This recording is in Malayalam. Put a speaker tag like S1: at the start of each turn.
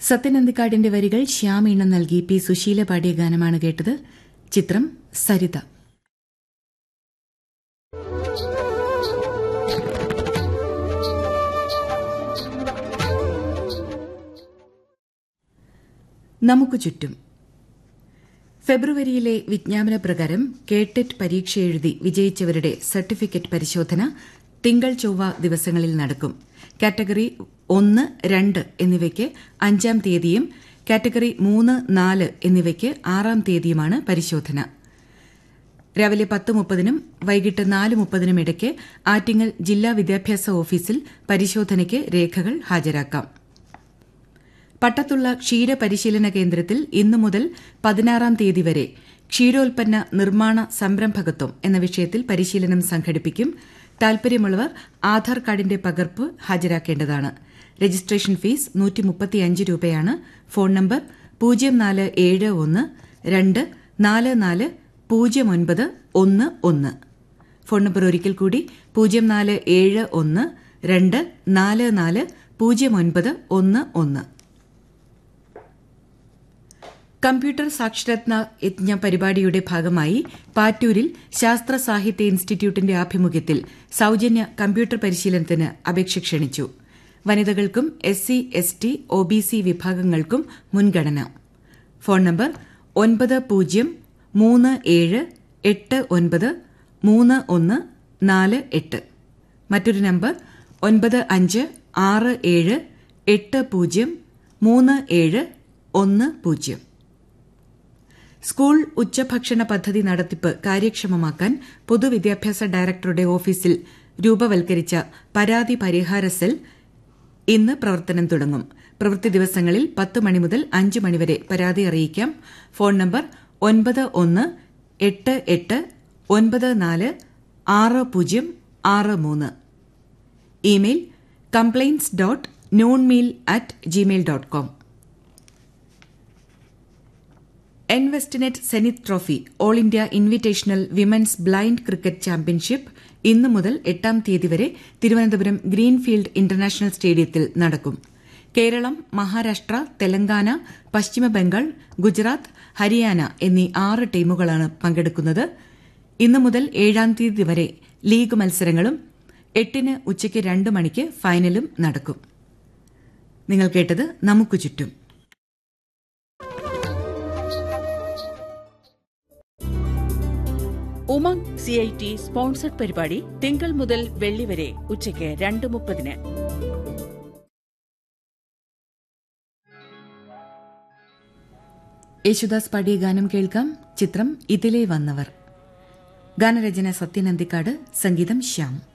S1: സത്യനന്ദിക്കാടിന്റെ വരികൾ ശ്യാമീണം നൽകി പി സുശീല പാടിയ ഗാനമാണ് കേട്ടത് ചിത്രം സരിത നമുക്ക് ചുറ്റും ഫെബ്രുവരിയിലെ വിജ്ഞാപന പ്രകാരം കേട്ടെറ്റ് പരീക്ഷ എഴുതി വിജയിച്ചവരുടെ സർട്ടിഫിക്കറ്റ് പരിശോധന തിങ്കൾ ചൊവ്വ ദിവസങ്ങളിൽ നടക്കും കാറ്റഗറി ഒന്ന് രണ്ട് എന്നിവയ്ക്ക് അഞ്ചാം തീയതിയും കാറ്റഗറി മൂന്ന് നാല് എന്നിവയ്ക്ക് ആറാം തീയതിയുമാണ് പരിശോധന രാവിലെ പത്ത് മുപ്പതിനും വൈകിട്ട് നാല് മുപ്പതിനും ഇടയ്ക്ക് ആറ്റിങ്ങൽ ജില്ലാ വിദ്യാഭ്യാസ ഓഫീസിൽ പരിശോധനയ്ക്ക് രേഖകൾ ഹാജരാക്കാം പട്ടത്തുള്ള ക്ഷീര പരിശീലന കേന്ദ്രത്തിൽ ഇന്നു മുതൽ പതിനാറാം തീയതി വരെ ക്ഷീരോൽപ്പന്ന നിർമ്മാണ സംരംഭകത്വം എന്ന വിഷയത്തിൽ പരിശീലനം സംഘടിപ്പിക്കും താൽപര്യമുള്ളവർ ആധാർ കാർഡിന്റെ പകർപ്പ് ഹാജരാക്കേണ്ടതാണ് രജിസ്ട്രേഷൻ ഫീസ് നൂറ്റിമുപ്പത്തിയഞ്ച് രൂപയാണ് ഫോൺ നമ്പർ പൂജ്യം നാല് ഏഴ് ഒന്ന് രണ്ട് നാല് നാല് പൂജ്യം ഒൻപത് ഒന്ന് ഒന്ന് ഫോൺ നമ്പർ ഒരിക്കൽ കൂടി പൂജ്യം നാല് ഏഴ് ഒന്ന് രണ്ട് നാല് നാല് പൂജ്യം ഒൻപത് ഒന്ന് ഒന്ന് കമ്പ്യൂട്ടർ സാക്ഷരത്ന യജ്ഞ പരിപാടിയുടെ ഭാഗമായി പാറ്റൂരിൽ ശാസ്ത്ര സാഹിത്യ ഇൻസ്റ്റിറ്റ്യൂട്ടിന്റെ ആഭിമുഖ്യത്തിൽ സൌജന്യ കമ്പ്യൂട്ടർ പരിശീലനത്തിന് അപേക്ഷ ക്ഷണിച്ചു വനിതകൾക്കും S C S T O B C വിഭാഗങ്ങൾക്കും മുൻഗണന ഫോൺ നമ്പർ ഒൻപത് പൂജ്യം മൂന്ന് ഏഴ് എട്ട് ഒൻപത് മൂന്ന് ഒന്ന് നാല് എട്ട് മറ്റൊരു നമ്പർ ഒൻപത് അഞ്ച് ആറ് ഏഴ് എട്ട് പൂജ്യം മൂന്ന് ഏഴ് ഒന്ന് പൂജ്യം സ്കൂൾ ഉച്ചഭക്ഷണ പദ്ധതി നടത്തിപ്പ് കാര്യക്ഷമമാക്കാൻ പൊതുവിദ്യാഭ്യാസ ഡയറക്ടറുടെ ഓഫീസിൽ രൂപവൽക്കരിച്ച പരാതി പരിഹാര സെൽ ഇന്ന് പ്രവർത്തനം തുടങ്ങും പ്രവൃത്തി ദിവസങ്ങളിൽ പത്ത് മണി മുതൽ അഞ്ച് മണിവരെ പരാതി അറിയിക്കാം ഫോൺ നമ്പർ ഒൻപത് ഒന്ന് എട്ട് എട്ട് ഒൻപത് നാല് ആറ് പൂജ്യം ആറ് മൂന്ന് email compliance dot non mail at gmail dot com എൻ വെസ്റ്റിനെറ്റ് Zenith trophy all India invitational women's blind cricket championship ഇന്നു മുതൽ എട്ടാം തീയതി വരെ തിരുവനന്തപുരം ഗ്രീൻഫീൽഡ് ഇന്റർനാഷണൽ സ്റ്റേഡിയത്തിൽ നടക്കും കേരളം മഹാരാഷ്ട്ര തെലങ്കാന പശ്ചിമബംഗാൾ ഗുജറാത്ത് ഹരിയാന എന്നീ ആറ് ടീമുകളാണ് പങ്കെടുക്കുന്നത് ഇന്നു മുതൽ ഏഴാം തീയതി വരെ ലീഗ് മത്സരങ്ങളും എട്ടിന് ഉച്ചയ്ക്ക് രണ്ട് മണിക്ക് ഫൈനലും നടക്കും നിങ്ങൾ കേട്ടത് നമുക്ക് ചുറ്റും
S2: Umang C I T sponsored പരിപാടി തിങ്കൾ മുതൽ വെള്ളി വരെ ഉച്ചയ്ക്ക് രണ്ട് മുപ്പതിന്
S1: യേശുദാസ് പാടിയ ഗാനം കേൾക്കാം ചിത്രം ഇതിലേ വന്നവർ ഗാനരചന സത്യനന്ദിക്കാട് സംഗീതം ശ്യാം